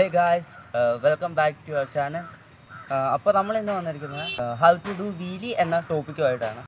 hey guys welcome back to our channel അപ്പോൾ നമ്മൾ ഇന്ന് വന്നിരിക്കുന്നത് ഹൗ ടു ഡു വീലി എന്ന ടോപ്പിക്കുമായിട്ടാണ്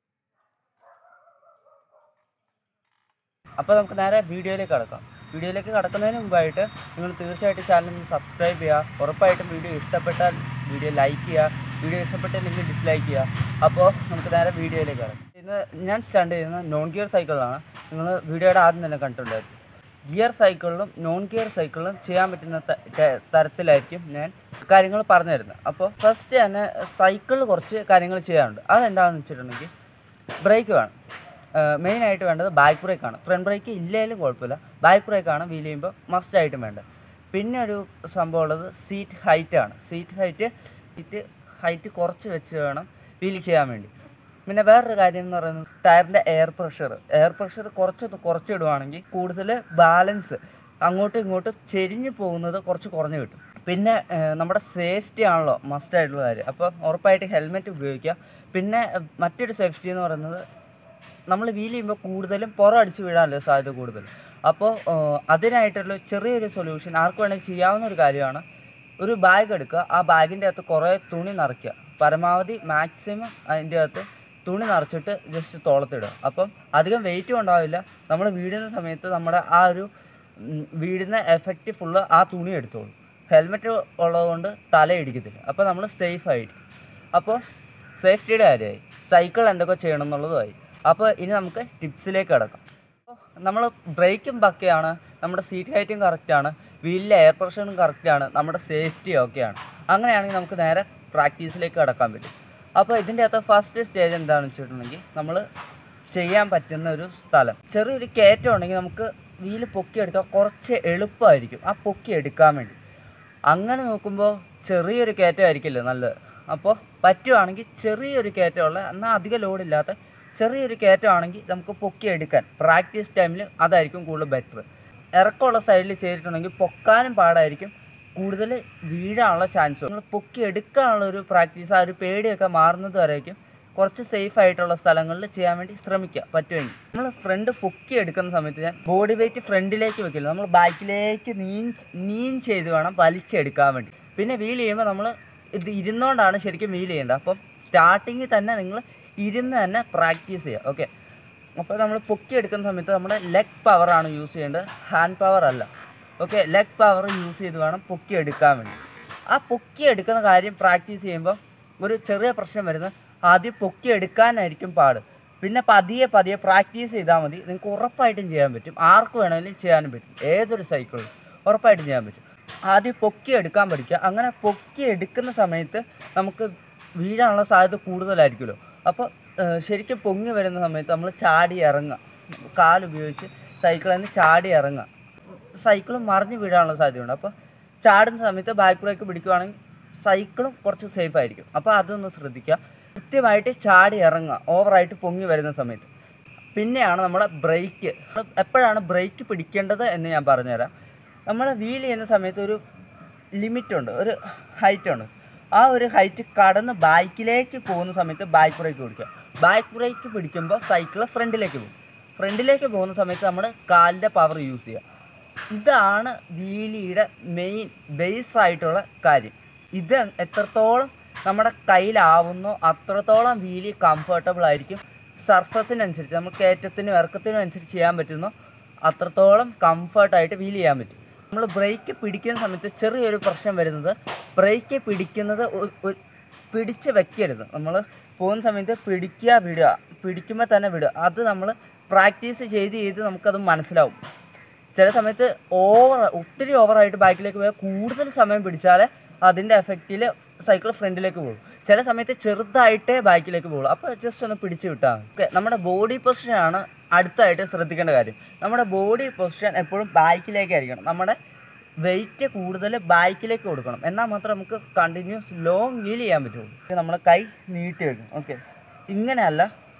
അപ്പോൾ നമുക്ക് നേരെ വീഡിയോയിലേക്ക് കടക്കാം വീഡിയോയിലേക്ക് കടക്കുന്നതിന് മുമ്പായിട്ട് നിങ്ങൾ തീർച്ചയായിട്ടും ചാനൽ ഒന്ന് സബ്സ്ക്രൈബ് ചെയ്യുക ഉറപ്പായിട്ടും വീഡിയോ ഇഷ്ടപ്പെട്ടാൽ വീഡിയോ ലൈക്ക് ചെയ്യുക വീഡിയോ ഇഷ്ടപ്പെട്ടില്ലെങ്കിൽ ഡിസ്ലൈക്ക് ചെയ്യുക അപ്പോൾ നമുക്ക് നേരെ വീഡിയോയിലേക്ക് കടക്കാം ഇന്ന് ഞാൻ സ്റ്റാൻഡ് ചെയ്യുന്നത് നോൺ ഗിയർ സൈക്കിളാണ് നിങ്ങൾ വീഡിയോയുടെ ആദ്യം തന്നെ കണ്ടിട്ടുണ്ടായിരുന്നു ഗിയർ സൈക്കിളിലും നോൺ ഗിയർ സൈക്കിളിലും ചെയ്യാൻ പറ്റുന്ന ത- ത- തരത്തിലായിരിക്കും ഞാൻ കാര്യങ്ങൾ പറഞ്ഞു തരുന്നത് അപ്പോൾ ഫസ്റ്റ് തന്നെ സൈക്കിളിൽ കുറച്ച് കാര്യങ്ങൾ ചെയ്യാനുണ്ട് അതെന്താണെന്ന് വെച്ചിട്ടുണ്ടെങ്കിൽ ബ്രേക്ക് വേണം മെയിനായിട്ട് വേണ്ടത് ബാക്ക് ബ്രേക്കാണ് ഫ്രണ്ട് ബ്രേക്ക് ഇല്ലെങ്കിലും കുഴപ്പമില്ല ബാക്ക് ബ്രേക്കാണ് വീൽ ചെയ്യുമ്പോൾ മസ്റ്റായിട്ടും വേണ്ടത് പിന്നെ ഒരു സംഭവം ഉള്ളത് സീറ്റ് ഹൈറ്റ് ആണ് സീറ്റ് ഹൈറ്റ് സീറ്റ് ഹൈറ്റ് കുറച്ച് വെച്ച് വേണം വീൽ ചെയ്യാൻ വേണ്ടി പിന്നെ വേറൊരു കാര്യം എന്ന് പറയുന്നത് ടയറിൻ്റെ എയർ പ്രഷർ എയർ പ്രഷർ കുറച്ചൊന്ന് കുറച്ചിടുവാണെങ്കിൽ കൂടുതൽ ബാലൻസ് അങ്ങോട്ടും ഇങ്ങോട്ടും ചെരിഞ്ഞു പോകുന്നത് കുറച്ച് കുറഞ്ഞു കിട്ടും പിന്നെ ഏഹ്, നമ്മുടെ സേഫ്റ്റി ആണല്ലോ മസ്റ്റ് ആയിട്ടുള്ള കാര്യം അപ്പോൾ ഉറപ്പായിട്ട് ഹെൽമെറ്റ് ഉപയോഗിക്കുക പിന്നെ ഏഹ്, മറ്റൊരു സേഫ്റ്റി എന്ന് പറയുന്നത് നമ്മൾ വീൽ ചെയ്യുമ്പോൾ കൂടുതലും പുറം അടിച്ച് വീഴാനല്ലേ സാധ്യത കൂടുതൽ അപ്പോൾ ഏഹ്, അതിനായിട്ടുള്ള ചെറിയൊരു സൊല്യൂഷൻ ആർക്ക് വേണമെങ്കിൽ ചെയ്യാവുന്ന ഒരു കാര്യമാണ് ഒരു ബാഗ് എടുക്കുക ആ ബാഗിൻ്റെ അകത്ത് കുറേ തുണി നിറയ്ക്കുക പരമാവധി മാക്സിമം അതിൻ്റെ അകത്ത് തുണി നിറച്ചിട്ട് ജസ്റ്റ് തോളത്തിടുക അപ്പം അധികം വെയിറ്റും ഉണ്ടാവില്ല നമ്മൾ വീഴുന്ന സമയത്ത് നമ്മുടെ ആ ഒരു ഉം, വീഴുന്ന എഫക്റ്റ് ഫുള്ള് ആ തുണി എടുത്തോളും ഹെൽമെറ്റ് ഉള്ളതുകൊണ്ട് തല ഇടിക്കത്തില്ല അപ്പോൾ നമ്മൾ സേഫ് ആയിരിക്കും അപ്പോൾ സേഫ്റ്റിയുടെ കാര്യമായി സൈക്കിൾ എന്തൊക്കെ ചെയ്യണം എന്നുള്ളതുമായി അപ്പോൾ ഇനി നമുക്ക് ടിപ്സിലേക്ക് കിടക്കാം അപ്പോൾ നമ്മൾ ബ്രേക്കും പക്കയാണ് നമ്മുടെ സീറ്റ് ഹൈറ്റും കറക്റ്റാണ് വീലിലെ എയർ പ്രഷറും കറക്റ്റാണ് നമ്മുടെ സേഫ്റ്റിയും ഒക്കെയാണ് അങ്ങനെയാണെങ്കിൽ നമുക്ക് നേരെ പ്രാക്ടീസിലേക്ക് കിടക്കാൻ പറ്റും അപ്പോൾ ഇതിൻ്റെ അകത്ത് ഫസ്റ്റ് സ്റ്റേജ് എന്താണെന്ന് വെച്ചിട്ടുണ്ടെങ്കിൽ നമ്മൾ ചെയ്യാൻ പറ്റുന്ന ഒരു സ്ഥലം ചെറിയൊരു കയറ്റം ഉണ്ടെങ്കിൽ നമുക്ക് വീല് പൊക്കിയെടുക്കാൻ കുറച്ച് എളുപ്പമായിരിക്കും ആ പൊക്കി എടുക്കാൻ വേണ്ടി അങ്ങനെ നോക്കുമ്പോൾ ചെറിയൊരു കയറ്റമായിരിക്കില്ല നല്ലത് അപ്പോൾ പറ്റുവാണെങ്കിൽ ചെറിയൊരു കയറ്റമുള്ള എന്നാൽ അധികം ലോഡില്ലാത്ത ചെറിയൊരു കയറ്റമാണെങ്കിൽ നമുക്ക് പൊക്കി എടുക്കാൻ പ്രാക്ടീസ് ടൈമിൽ അതായിരിക്കും കൂടുതൽ ബെറ്റർ ഇറക്കമുള്ള സൈഡിൽ ചെയ്തിട്ടുണ്ടെങ്കിൽ പൊക്കാനും പാടായിരിക്കും കൂടുതൽ വീഴാനുള്ള ചാൻസ് നമ്മൾ പൊക്കി എടുക്കാനുള്ള ഒരു പ്രാക്ടീസ് ആ ഒരു പേടിയൊക്കെ മാറുന്നത് വരേക്കും കുറച്ച് സേഫ് ആയിട്ടുള്ള സ്ഥലങ്ങളിൽ ചെയ്യാൻ വേണ്ടി ശ്രമിക്കുക പറ്റുമെങ്കിൽ നമ്മൾ ഫ്രണ്ട് പൊക്കി എടുക്കുന്ന സമയത്ത് ഞാൻ ബോഡി വെയിറ്റ് ഫ്രണ്ടിലേക്ക് വെക്കില്ല നമ്മൾ ബാക്കിലേക്ക് നീൻ നീൻ ചെയ്ത് വേണം വലിച്ചെടുക്കാൻ വേണ്ടി പിന്നെ വീൽ ചെയ്യുമ്പോൾ നമ്മൾ ഇത് ഇരുന്നുകൊണ്ടാണ് ശരിക്കും വീൽ ചെയ്യേണ്ടത് അപ്പം സ്റ്റാർട്ടിങ്ങിൽ തന്നെ നിങ്ങൾ ഇരുന്ന് തന്നെ പ്രാക്ടീസ് ചെയ്യുക ഓക്കെ അപ്പോൾ നമ്മൾ പൊക്കി എടുക്കുന്ന സമയത്ത് നമ്മുടെ ലെഗ് പവറാണ് യൂസ് ചെയ്യേണ്ടത് ഹാൻഡ് പവർ അല്ല ഓക്കെ ലെഗ് പവർ യൂസ് ചെയ്ത് വേണം പൊക്കി എടുക്കാൻ വേണ്ടി ആ പൊക്കി എടുക്കുന്ന കാര്യം പ്രാക്ടീസ് ചെയ്യുമ്പോൾ ഒരു ചെറിയ പ്രശ്നം വരുന്നത് ആദ്യം പൊക്കി എടുക്കാനായിരിക്കും പാട് പിന്നെ പതിയെ പതിയെ പ്രാക്ടീസ് ചെയ്താൽ മതി നിങ്ങൾക്ക് ഉറപ്പായിട്ടും ചെയ്യാൻ പറ്റും ആർക്ക് വേണമെങ്കിലും ചെയ്യാനും പറ്റും ഏതൊരു സൈക്കിളും ഉറപ്പായിട്ടും ചെയ്യാൻ പറ്റും ആദ്യം പൊക്കി എടുക്കാൻ പഠിക്കുക അങ്ങനെ പൊക്കി എടുക്കുന്ന സമയത്ത് നമുക്ക് വീഴാനുള്ള സാധ്യത കൂടുതലായിരിക്കുമല്ലോ അപ്പോൾ ഏഹ്, ശരിക്കും പൊങ്ങി വരുന്ന സമയത്ത് നമ്മൾ ചാടി ഇറങ്ങുക കാലുപയോഗിച്ച് സൈക്കിളിൽ നിന്ന് ചാടി ഇറങ്ങുക സൈക്കിളും മറിഞ്ഞ് വീഴാനുള്ള സാധ്യതയുണ്ട് അപ്പോൾ ചാടുന്ന സമയത്ത് ബാക്ക് ബ്രേക്ക് പിടിക്കുവാണെങ്കിൽ സൈക്കിളും കുറച്ച് സേഫ് ആയിരിക്കും അപ്പോൾ അതൊന്ന് ശ്രദ്ധിക്കുക കൃത്യമായിട്ട് ചാടി ഇറങ്ങുക ഓവറായിട്ട് പൊങ്ങി വരുന്ന സമയത്ത് പിന്നെയാണ് നമ്മുടെ ബ്രേക്ക് എപ്പോഴാണ് ബ്രേക്ക് പിടിക്കേണ്ടത് എന്ന് ഞാൻ പറഞ്ഞുതരാം നമ്മൾ വീൽ ചെയ്യുന്ന സമയത്ത് ഒരു ലിമിറ്റുണ്ട് ഒരു ഹൈറ്റ് ഉണ്ട് ആ ഒരു ഹൈറ്റ് കടന്ന് ബാക്കിലേക്ക് പോകുന്ന സമയത്ത് ബാക്ക് ബ്രേക്ക് പിടിക്കുക ബാക്ക് ബ്രേക്ക് പിടിക്കുമ്പോൾ സൈക്കിൾ ഫ്രണ്ടിലേക്ക് പോകും ഫ്രണ്ടിലേക്ക് പോകുന്ന സമയത്ത് നമ്മൾ കാലിൻ്റെ പവർ യൂസ് ചെയ്യുക ഇതാണ് വീലിയുടെ മെയിൻ ബേസ് ആയിട്ടുള്ള കാര്യം ഇത് എത്രത്തോളം നമ്മുടെ കയ്യിലാവുന്നോ അത്രത്തോളം വീലി കംഫർട്ടബിൾ ആയിരിക്കും സർഫസിനനുസരിച്ച് നമ്മൾ കയറ്റത്തിനും ഇറക്കത്തിനും അനുസരിച്ച് ചെയ്യാൻ പറ്റുന്നോ അത്രത്തോളം കംഫർട്ടായിട്ട് വീൽ ചെയ്യാൻ പറ്റും നമ്മൾ ബ്രേക്ക് പിടിക്കുന്ന സമയത്ത് ചെറിയൊരു പ്രശ്നം വരുന്നത് ബ്രേക്ക് പിടിക്കുന്നത് ഒ- ഒ- പിടിച്ച് വെക്കരുത് നമ്മൾ പോകുന്ന സമയത്ത് പിടിക്കുക വിടുക പിടിക്കുമ്പോൾ തന്നെ വിടുക അത് നമ്മൾ പ്രാക്ടീസ് ചെയ്ത് ചെയ്ത് നമുക്കത് മനസ്സിലാവും ചില സമയത്ത് ഓവർ ഒത്തിരി ഓവറായിട്ട് ബാക്കിലേക്ക് പോയാൽ കൂടുതൽ സമയം പിടിച്ചാൽ അതിൻ്റെ എഫക്റ്റിൽ സൈക്കിൾ ഫ്രണ്ടിലേക്ക് പോകും ചില സമയത്ത് ചെറുതായിട്ടേ ബാക്കിലേക്ക് പോകുള്ളൂ അപ്പോൾ ജസ്റ്റ് ഒന്ന് പിടിച്ച് വിട്ടാൽ മതി ഓക്കെ നമ്മുടെ ബോഡി പൊസിഷനാണ് അടുത്തായിട്ട് ശ്രദ്ധിക്കേണ്ട കാര്യം നമ്മുടെ ബോഡി പൊസിഷൻ എപ്പോഴും ബാക്കിലേക്കായിരിക്കണം നമ്മുടെ വെയിറ്റ് കൂടുതൽ ബാക്കിലേക്ക് കൊടുക്കണം എന്നാൽ മാത്രം നമുക്ക് കണ്ടിന്യൂസ് ലോങ് വീൽ ചെയ്യാൻ പറ്റുള്ളൂ നമ്മൾ കൈ നീട്ടി വെക്കും ഓക്കെ ഇങ്ങനെയല്ല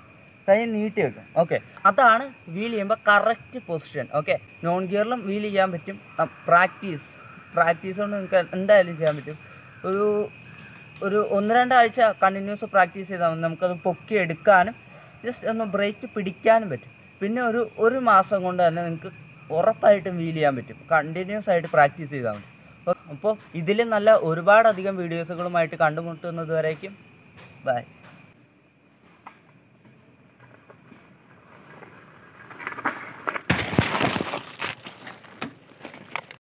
കൈ നീട്ടി വെക്കും ഓക്കെ അതാണ് വീൽ ചെയ്യുമ്പോൾ കറക്റ്റ് പൊസിഷൻ ഓക്കെ നോൺ ഗിയറിലും വീൽ ചെയ്യാൻ പറ്റും പ്രാക്ടീസ് പ്രാക്ടീസ് കൊണ്ട് നിങ്ങൾക്ക് എന്തായാലും ചെയ്യാൻ പറ്റും ഒരു ഒരു ഒന്ന് രണ്ടാഴ്ച കണ്ടിന്യൂസ് പ്രാക്ടീസ് ചെയ്താൽ മതി നമുക്കത് പൊക്കി എടുക്കാനും ജസ്റ്റ് ഒന്ന് ബ്രേക്ക് പിടിക്കാനും പറ്റും പിന്നെ ഒരു ഒരു മാസം കൊണ്ട് തന്നെ നിങ്ങൾക്ക് ഉറപ്പായിട്ടും വീൽ ചെയ്യാൻ പറ്റും കണ്ടിന്യൂസ് ആയിട്ട് പ്രാക്ടീസ് ചെയ്താൽ മതി അപ്പോൾ ഇതിൽ നല്ല ഒരുപാടധികം വീഡിയോസുകളുമായിട്ട് കണ്ടുമുട്ടുന്നത് വരേക്കും ബൈ